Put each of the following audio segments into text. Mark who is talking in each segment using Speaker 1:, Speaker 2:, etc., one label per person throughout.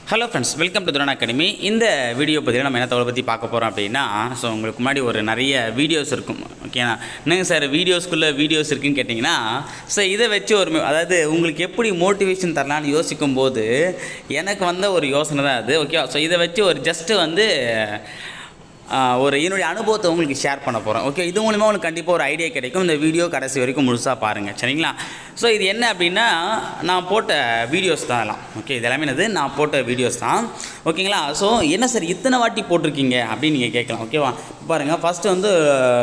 Speaker 1: hello friends welcome to Thuran academy இந்த video பற்றி நம்ம என்ன தகவலை பற்றி பார்க்க போகிறோம் அப்படின்னா ஸோ உங்களுக்கு முன்னாடி ஒரு நிறைய வீடியோஸ் இருக்கும் ஓகேண்ணா என்னங்க சார் வீடியோஸ்க்குள்ளே வீடியோஸ் இருக்குன்னு கேட்டிங்கன்னா ஸோ இதை வச்சு ஒரு ம- அதாவது உங்களுக்கு எப்படி மோட்டிவேஷன் தரலான்னு யோசிக்கும் போது எனக்கு வந்த ஒரு யோசனை தான் அது ஓகே ஸோ இதை வச்சு ஒரு ஜஸ்ட்டு வந்து ஆஹ், ஒரு என்னுடைய அனுபவத்தை உங்களுக்கு ஷேர் பண்ண போகிறேன் ஓகே இது மூலிமா உங்களுக்கு கண்டிப்பாக ஒரு ஐடியா கிடைக்கும் இந்த வீடியோ கடைசி வரைக்கும் முழுசாக பாருங்கள் சரிங்களா ஸோ இது என்ன அப்படின்னா நான் போட்ட வீடியோஸ் தான் எல்லாம் ஓகே இது எல்லாமே என்னது நான் போட்ட வீடியோஸ் தான் ஓகேங்களா ஸோ என்ன சார் இத்தனை வாட்டி போட்டிருக்கீங்க அப்படின்னு நீங்கள் கேட்கலாம் ஓகேவா பாருங்கள் ஃபஸ்ட்டு வந்து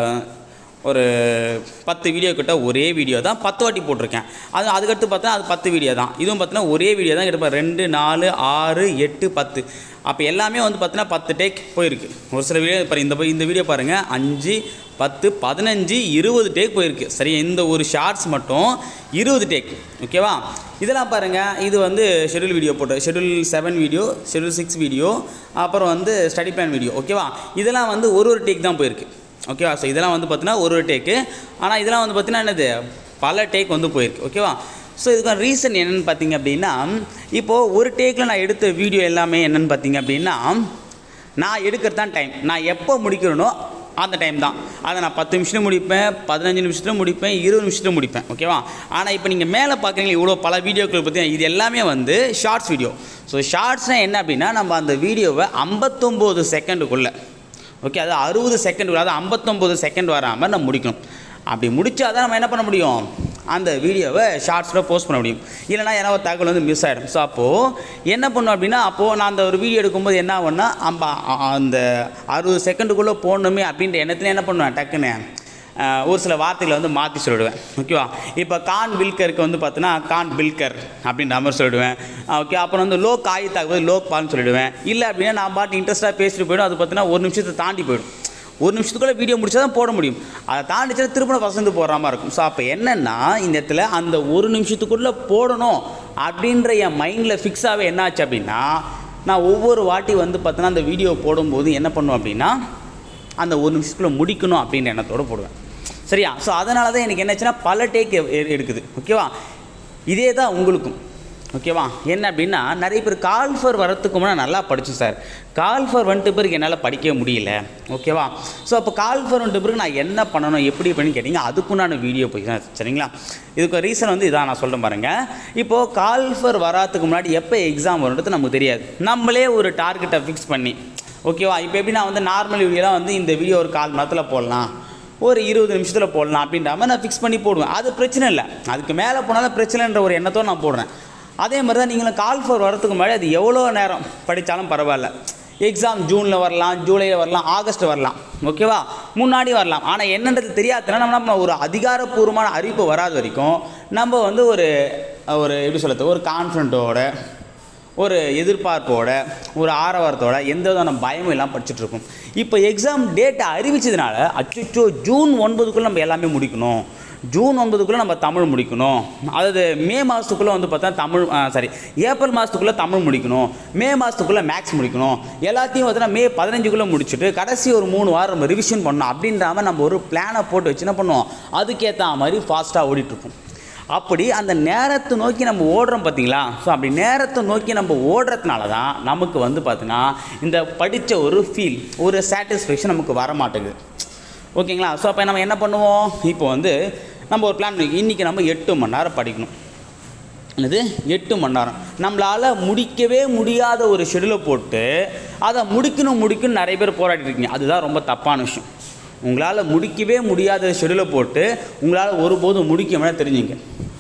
Speaker 1: ஒரு பத்து வீடியோ கிட்ட ஒரே வீடியோ தான் பத்து வாட்டி போட்டிருக்கேன் அது அதுக்கடுத்து பார்த்தா அது பத்து வீடியோ தான் இதுவும் பார்த்தீங்கன்னா ஒரே வீடியோ தான் கிட்ட ரெண்டு நாலு ஆறு எட்டு பத்து அப்போ எல்லாமே வந்து பார்த்தீங்கன்னா பத்து டேக் போயிருக்கு ஒரு சில வீடியோ பாரு இந்த இந்த வீடியோ பாருங்கள் அஞ்சு பத்து பதினஞ்சு இருபது டேக் போயிருக்கு சரி இந்த ஒரு ஷார்ட்ஸ் மட்டும் இருபது டேக் ஓகேவா இதெல்லாம் பாருங்கள் இது வந்து ஷெடியூல் வீடியோ போட்டு schedule seven video schedule six video அப்புறம் வந்து ஸ்டடி பிளான் வீடியோ ஓகேவா இதெல்லாம் வந்து ஒரு ஒரு டேக் தான் போயிருக்கு ஓகேவா ஸோ இதெல்லாம் வந்து பார்த்தீங்கன்னா ஒரு ஒரு டேக்கு ஆனால் இதெல்லாம் வந்து பார்த்தீங்கன்னா என்னது பல டேக் வந்து போயிருக்கு ஓகேவா ஸோ இதுக்கான ரீசன் என்னென்னு பார்த்தீங்க அப்படின்னா இப்போது ஒரு டேக்கில் நான் எடுத்த வீடியோ எல்லாமே என்னென்னு பார்த்தீங்க அப்படின்னா நான் எடுக்கிறது தான் டைம் நான் எப்போ முடிக்கிறேனோ அந்த டைம் தான் அதை நான் பத்து நிமிஷத்துல முடிப்பேன் பதினஞ்சு நிமிஷத்தில் முடிப்பேன் இருபது நிமிஷத்தில் முடிப்பேன் ஓகேவா ஆனால் இப்போ நீங்கள் மேலே பார்க்குறீங்க இவ்வளோ பல வீடியோக்கள் பற்றி இது எல்லாமே வந்து ஷார்ட்ஸ் வீடியோ ஸோ ஷார்ட்ஸ்னால் என்ன அப்படின்னா நம்ம அந்த வீடியோவை ஐம்பத்தொம்போது செகண்டுக்குள்ளே ஓகே அது அறுபது செகண்ட் அதாவது ஐம்பத்தொம்போது செகண்ட் வராமல் நம்ம முடிக்கணும் அப்படி முடிச்சா தான் நம்ம என்ன பண்ண முடியும் அந்த வீடியோவை ஷார்ட்ஸில் போஸ்ட் பண்ண முடியும் இல்லைனா ஏன்னா ஒரு தகவல் வந்து மிஸ் ஆகிடும் ஸோ அப்போது என்ன பண்ணும் அப்படின்னா அப்போது நான் அந்த ஒரு வீடியோ எடுக்கும்போது என்ன ஆகும்னா அம்ப அ- அந்த அறுபது செகண்டுக்குள்ளே போடணுமே அப்படின்ற எண்ணத்துல என்ன பண்ணுவேன் டக்குன்னு அஹ், ஒரு சில வார்த்தைகளை வந்து மாற்றி சொல்லிடுவேன் ஓகேவா இப்போ கான் பில்கருக்கு வந்து பார்த்தீங்கன்னா கான் பில்கர் அப்படின்ற மாதிரி சொல்லிடுவேன் ஓகே அப்புறம் வந்து லோ காய் தாக்குவது லோ பால்னு சொல்லிடுவேன் இல்லை அப்படின்னா நான் பாட்டு இன்ட்ரெஸ்ட்டாக பேசிட்டு போயிடும் அது பார்த்தீங்கன்னா ஒரு நிமிஷத்தை தாண்டி போயிடும் ஒரு நிமிஷத்துக்குள்ளே வீடியோ முடிச்சா தான் போட முடியும் அதை தாண்டிச்சுன்னா திரும்ப வசந்து போடுற மாதிரி இருக்கும் ஸோ அப்போ என்னென்னா இந்த இடத்துல அந்த ஒரு நிமிஷத்துக்குள்ளே போடணும் அப்படின்ற என் மைண்டில் ஃபிக்ஸாகவே என்னாச்சு அப்படின்னா நான் ஒவ்வொரு வாட்டி வந்து பார்த்தோன்னா அந்த வீடியோ போடும்போது என்ன பண்ணுவேன் அப்படின்னா அந்த ஒரு நிமிஷத்துக்குள்ளே முடிக்கணும் அப்படின்ற எண்ணத்தோடு போடுவேன் சரியா ஸோ அதனால தான் எனக்கு என்னாச்சுன்னா பல டேக் எடுக்குது ஓகேவா இதே தான் உங்களுக்கும் ஓகேவா என்ன அப்படின்னா நிறைய பேர் கால்ஃபர் வரத்துக்கு முன்னாடி நல்லா படித்தேன் சார் கால்ஃபர் வந்துட்டு பிறகு என்னால் படிக்கவே முடியல ஓகேவா ஸோ அப்போ கால்ஃபர் வந்துட்டு பிறகு நான் என்ன பண்ணணும் எப்படி பண்ணி கேட்டிங்க அதுக்குண்டான வீடியோ போய் தான் சரிங்களா இதுக்கு ரீசன் வந்து இதான் நான் சொல்கிறேன் பாருங்கள் இப்போது கால்ஃபர் வராதுக்கு முன்னாடி எப்போ எக்ஸாம் வரும்ன்றது நமக்கு தெரியாது நம்மளே ஒரு டார்கெட்டை ஃபிக்ஸ் பண்ணி ஓகேவா இப்போ எப்படி நான் வந்து நார்மல் வீடியோலாம் வந்து இந்த வீடியோ ஒரு கால் மணி நேரத்தில் போடலாம் ஒரு இருபது நிமிஷத்தில் போடலாம் அப்படின்ற மாதிரி நான் ஃபிக்ஸ் பண்ணி போடுவேன் அது பிரச்சனை இல்லை அதுக்கு மேலே போனாலும் பிரச்சனைன்ற ஒரு எண்ணத்தோடு நான் போடுறேன் அதே மாதிரி தான் நீங்களும் கால் ஃபோர் வரதுக்கு முன்னாடி அது எவ்வளோ நேரம் படித்தாலும் பரவாயில்ல எக்ஸாம் ஜூனில் வரலாம் ஜூலையில் வரலாம் ஆகஸ்ட் வரலாம் ஓகேவா முன்னாடி வரலாம் ஆனால் என்னன்றது தெரியாதுன்னா நம்ம நம்ம ஒரு அதிகாரப்பூர்வமான அறிவிப்பு வராத வரைக்கும் நம்ம வந்து ஒரு ஒரு எப்படி சொல்கிறது ஒரு கான்ஃபிடண்ட்டோட ஒரு எதிர்பார்ப்போட ஒரு ஆரவாரத்தோட எந்த விதமான பயமும் இல்லாமல் படிச்சுட்டு இருக்கோம் இப்போ எக்ஸாம் டேட்டை அறிவிச்சதுனால அச்சோ ஜூன் ஒன்பதுக்குள்ளே நம்ம எல்லாமே முடிக்கணும் ஜூன் ஒன்பதுக்குள்ளே நம்ம தமிழ் முடிக்கணும் அதாவது மே மாதத்துக்குள்ளே வந்து பார்த்தா தமிழ் சாரி ஏப்ரல் மாதத்துக்குள்ளே தமிழ் முடிக்கணும் மே மாதத்துக்குள்ளே மேக்ஸ் முடிக்கணும் எல்லாத்தையும் பார்த்தீங்கன்னா மே பதினஞ்சுக்குள்ளே முடிச்சுட்டு கடைசி ஒரு மூணு வாரம் நம்ம ரிவிஷன் பண்ணணும் அப்படின்ற மாதிரி நம்ம ஒரு பிளானை போட்டு வச்சு என்ன பண்ணுவோம் அதுக்கேற்ற மாதிரி ஃபாஸ்ட்டாக ஓடிட்டுருப்போம் அப்படி அந்த நேரத்தை நோக்கி நம்ம ஓடுறோம் பார்த்தீங்களா ஸோ அப்படி நேரத்தை நோக்கி நம்ம ஓடுறதுனால தான் நமக்கு வந்து பார்த்தீங்கன்னா இந்த படித்த ஒரு ஃபீல் ஒரு சாட்டிஸ்ஃபேக்ஷன் நமக்கு வர மாட்டேங்குது ஓகேங்களா ஸோ அப்போ நம்ம என்ன பண்ணுவோம் இப்போ வந்து நம்ம ஒரு பிளான் இன்றைக்கி நம்ம எட்டு மணி நேரம் படிக்கணும் என்னது எட்டு மணி நேரம் நம்மளால் முடிக்கவே முடியாத ஒரு ஷெடியூலை போட்டு அதை முடிக்கணும் முடிக்கணும் நிறைய பேர் போராடிட்டு இருக்கீங்க அதுதான் ரொம்ப தப்பான விஷயம் உங்களால் முடிக்கவே முடியாத ஷெடியூலை போட்டு உங்களால் ஒருபோதும் முடிக்க முடியாது தெரிஞ்சுங்க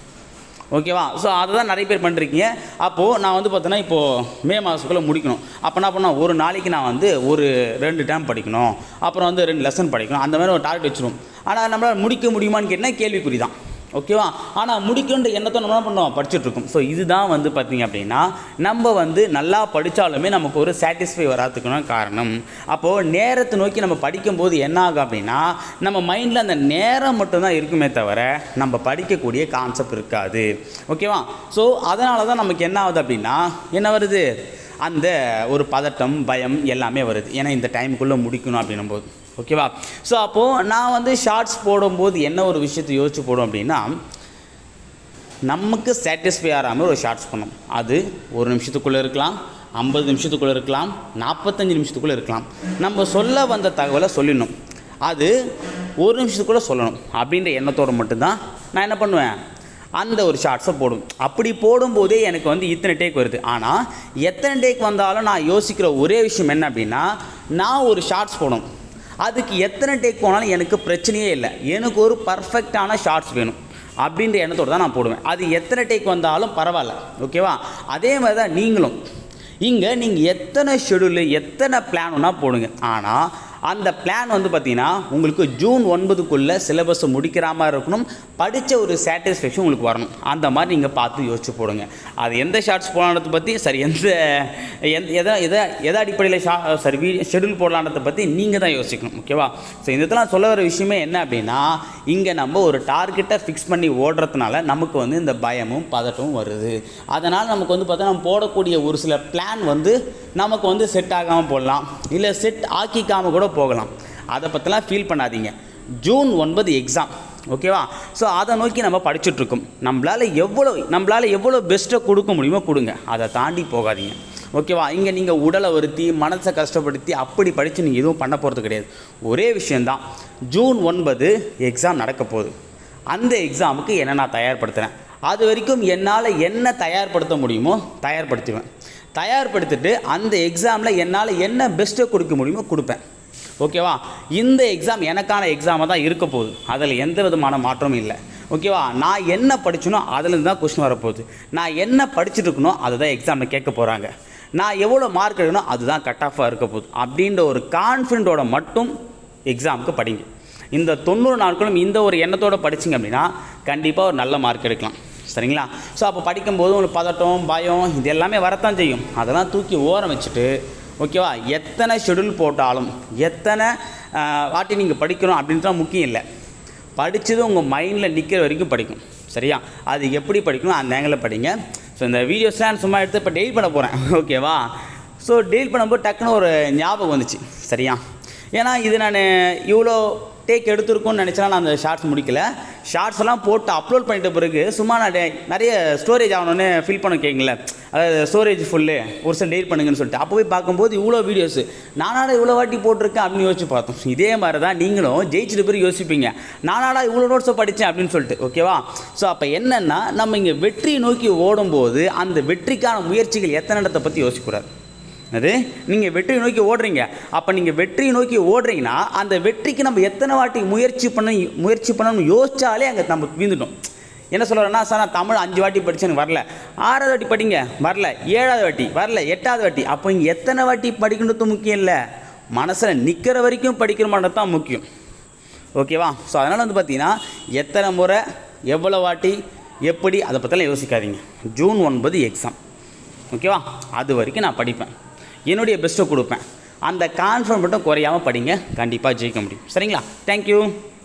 Speaker 1: ஓகேவா ஸோ அதை தான் நிறைய பேர் பண்ணிருக்கீங்க அப்போது நான் வந்து பார்த்தோன்னா இப்போது மே மாதத்துக்குள்ளே முடிக்கணும் அப்போ என்ன பண்ணால் ஒரு நாளைக்கு நான் வந்து ஒரு ரெண்டு டைம் படிக்கணும் அப்புறம் வந்து ரெண்டு லெசன் படிக்கணும் அந்த மாதிரி ஒரு டார்கெட் வச்சிரும் ஆனால் நம்மளால் முடிக்க முடியுமான்னு கேட்டால் கேள்விக்குறி தான் ஓகேவா ஆனால் முடிக்கணுன்ற எண்ணத்தை நம்ம என்ன பண்ணுவோம் படிச்சுட்டு இருக்கோம் ஸோ இதுதான் வந்து பார்த்தீங்க அப்படின்னா நம்ம வந்து நல்லா படித்தாலுமே நமக்கு ஒரு சாட்டிஸ்ஃபை வராதுக்குன்னு காரணம் அப்போது நேரத்தை நோக்கி நம்ம படிக்கும்போது என்ன ஆகும் அப்படின்னா நம்ம மைண்டில் அந்த நேரம் மட்டும்தான் இருக்குமே தவிர நம்ம படிக்கக்கூடிய கான்செப்ட் இருக்காது ஓகேவா ஸோ அதனால தான் நமக்கு என்ன ஆகுது அப்படின்னா என்ன வருது அந்த ஒரு பதட்டம் பயம் எல்லாமே வருது ஏன்னா இந்த டைமுக்குள்ளே முடிக்கணும் அப்படின்னும் போது ஓகேவா ஸோ அப்போது நான் வந்து ஷார்ட்ஸ் போடும்போது என்ன ஒரு விஷயத்தை யோசிச்சு போடும் அப்படின்னா நமக்கு சாட்டிஸ்ஃபை ஆகாமல் ஒரு ஷார்ட்ஸ் பண்ணணும் அது ஒரு நிமிஷத்துக்குள்ளே இருக்கலாம் ஐம்பது நிமிஷத்துக்குள்ளே இருக்கலாம் நாற்பத்தஞ்சு நிமிஷத்துக்குள்ளே இருக்கலாம் நம்ம சொல்ல வந்த தகவலை சொல்லிடணும் அது ஒரு நிமிஷத்துக்குள்ளே சொல்லணும் அப்படின்ற எண்ணத்தோடு மட்டும்தான் நான் என்ன பண்ணுவேன் அந்த ஒரு ஷார்ட்ஸை போடும் அப்படி போடும்போதே எனக்கு வந்து இத்தனை டேக் வருது ஆனால் எத்தனை டேக் வந்தாலும் நான் யோசிக்கிற ஒரே விஷயம் என்ன அப்படின்னா நான் ஒரு ஷார்ட்ஸ் போடணும் அதுக்கு எத்தனை டேக் போனாலும் எனக்கு பிரச்சனையே இல்லை எனக்கு ஒரு பர்ஃபெக்டான ஷார்ட்ஸ் வேணும் அப்படின்ற எண்ணத்தோடு தான் நான் போடுவேன் அது எத்தனை டேக் வந்தாலும் பரவாயில்ல ஓகேவா அதே மாதிரி தான் நீங்களும் இங்கே நீங்கள் எத்தனை ஷெடியூலு எத்தனை பிளான் வேணால் போடுங்க ஆனால் அந்த பிளான் வந்து பார்த்தீங்கன்னா உங்களுக்கு ஜூன் ஒன்பதுக்குள்ளே சிலபஸை முடிக்கிற மாதிரி இருக்கணும் படித்த ஒரு சாட்டிஸ்ஃபேக்ஷன் உங்களுக்கு வரணும் அந்த மாதிரி நீங்கள் பார்த்து யோசிச்சு போடுங்க அது எந்த ஷார்ட்ஸ் போடலான்றதை பற்றி சரி எந்த எந்த எதை எதை எதை அடிப்படையில் ஷா சரி வீ ஷெடியூல் போடலான்றதை பற்றி நீங்கள் தான் யோசிக்கணும் ஓகேவா ஸோ இந்த இதெல்லாம் சொல்ல வர விஷயமே என்ன அப்படின்னா இங்கே நம்ம ஒரு டார்கெட்டை ஃபிக்ஸ் பண்ணி ஓடுறதுனால நமக்கு வந்து இந்த பயமும் பதட்டமும் வருது அதனால் நமக்கு வந்து பார்த்தா நம்ம போடக்கூடிய ஒரு சில பிளான் வந்து நமக்கு வந்து செட் ஆகாமல் போடலாம் இல்லை செட் ஆக்கிக்காமல் கூட போகலாம் அதை பற்றிலாம் ஃபீல் பண்ணாதீங்க ஜூன் ஒன்பது எக்ஸாம் ஓகேவா ஸோ அதை நோக்கி நம்ம படிச்சுட்ருக்கோம் நம்மளால் எவ்வளோ நம்மளால் எவ்வளோ பெஸ்ட்டை கொடுக்க முடியுமோ கொடுங்க அதை தாண்டி போகாதீங்க ஓகேவா இங்கே நீங்கள் உடலை வருத்தி மனசை கஷ்டப்படுத்தி அப்படி படித்து நீங்கள் எதுவும் பண்ண போகிறது கிடையாது ஒரே விஷயந்தான் ஜூன் ஒன்பது எக்ஸாம் நடக்க போகுது அந்த எக்ஸாமுக்கு என்ன நான் தயார்படுத்துகிறேன் அது வரைக்கும் என்னால் என்ன தயார்படுத்த முடியுமோ தயார்படுத்துவேன் தயார்படுத்திட்டு அந்த எக்ஸாமில் என்னால் என்ன பெஸ்ட்டை கொடுக்க முடியுமோ கொடுப்பேன் ஓகேவா இந்த எக்ஸாம் எனக்கான எக்ஸாமாக தான் இருக்க போகுது அதில் எந்த விதமான மாற்றமும் இல்லை ஓகேவா நான் என்ன படிச்சனோ அதுலேருந்து தான் கொஸ்டின் வரப்போகுது நான் என்ன படிச்சுட்டு இருக்கனோ அதுதான் எக்ஸாமில் கேட்க போகிறாங்க நான் எவ்வளோ மார்க் எடுக்கணும் அதுதான் கட் ஆஃபாக இருக்க போகுது அப்படின்ற ஒரு கான்ஃபிடென்ட்டோட மட்டும் எக்ஸாமுக்கு படிங்க இந்த தொண்ணூறு நாட்களும் இந்த ஒரு எண்ணத்தோடு படிச்சிங்க அப்படின்னா கண்டிப்பாக ஒரு நல்ல மார்க் எடுக்கலாம் சரிங்களா ஸோ அப்போ படிக்கும்போது உங்களுக்கு பதட்டம் பயம் இது எல்லாமே வரத்தான் செய்யும் அதெல்லாம் தூக்கி ஓரம் வச்சுட்டு ஓகேவா எத்தனை ஷெடியூல் போட்டாலும் எத்தனை ஆஹ், வாட்டி நீங்கள் படிக்கணும் அப்படின்றது முக்கியம் இல்லை படித்தது உங்கள் மைண்டில் நிற்கிற வரைக்கும் படிக்கும் சரியா அது எப்படி படிக்கணும் அந்த ஆங்கிளில் படிங்க ஸோ இந்த வீடியோஸ்லாம் நான் சும்மா எடுத்து இப்போ டெய்ல் பண்ண போகிறேன் ஓகேவா ஸோ டெய்ல் பண்ணும்போது டக்குன்னு ஒரு ஞாபகம் வந்துச்சு சரியா ஏன்னா இது நான் இவ்வளோ டேக் எடுத்திருக்கோன்னு நினச்சா நான் அந்த ஷார்ட்ஸ் முடிக்கல ஷார்ட்ஸ் எல்லாம் போட்டு அப்லோட் பண்ணிட்ட பிறகு சும்மா நான் டே- நிறைய ஸ்டோரேஜ் ஆகணும்னு ஃபில் பண்ண கேட்கல அதாவது ஸ்டோரேஜ் ஃபுல்லு ஒரு சில டெய்ட் பண்ணுங்கன்னு சொல்லிட்டு அப்போ போய் பார்க்கும்போது இவ்வளோ வீடியோஸ் நானாடா இவ்வளோ வாட்டி போட்டிருக்கேன் அப்படின்னு யோசிச்சு பார்த்தோம் இதே மாதிரி தான் நீங்களும் ஜெயிச்சிட்டு பிறகு யோசிப்பீங்க நானாடா இவ்வளோ நோட்ஸை படித்தேன் அப்படின்னு சொல்லிட்டு ஓகேவா ஸோ அப்போ என்னென்னா நம்ம இங்கே வெற்றியை நோக்கி ஓடும்போது அந்த வெற்றிக்கான முயற்சிகள் எத்தனை இடத்தை பற்றி யோசிக்கக்கூடாது அது நீங்கள் வெற்றியை நோக்கி ஓடுறீங்க அப்போ நீங்கள் வெற்றியை நோக்கி ஓடுறீங்கன்னா அந்த வெற்றிக்கு நம்ம எத்தனை வாட்டி முயற்சி பண்ண முயற்சி பண்ணணும்னு யோசிச்சாலே அங்கே நம்ம வீந்துட்டோம் என்ன சொல்கிறேன்னா சார் நான் தமிழ் அஞ்சு வாட்டி படிச்சு எனக்கு வரல ஆறாவது வாட்டி படிங்க வரல ஏழாவது வாட்டி வரல எட்டாவது வாட்டி அப்போ இங்கே எத்தனை வாட்டி படிக்கணுறது முக்கியம் இல்லை மனசில் நிற்கிற வரைக்கும் படிக்கிற மட்டும் தான் முக்கியம் ஓகேவா ஸோ அதனால் வந்து பார்த்தீங்கன்னா எத்தனை முறை எவ்வளோ வாட்டி எப்படி அதை பற்றிலாம் யோசிக்காதீங்க ஜூன் ஒன்பது எக்ஸாம் ஓகேவா அது வரைக்கும் நான் படிப்பேன் என்னுடைய பெஸ்ட்டை கொடுப்பேன் அந்த கான்ஃபிடன்ட் மட்டும் குறையாமல் படிங்க கண்டிப்பாக ஜெயிக்க முடியும் சரிங்களா தேங்க்யூ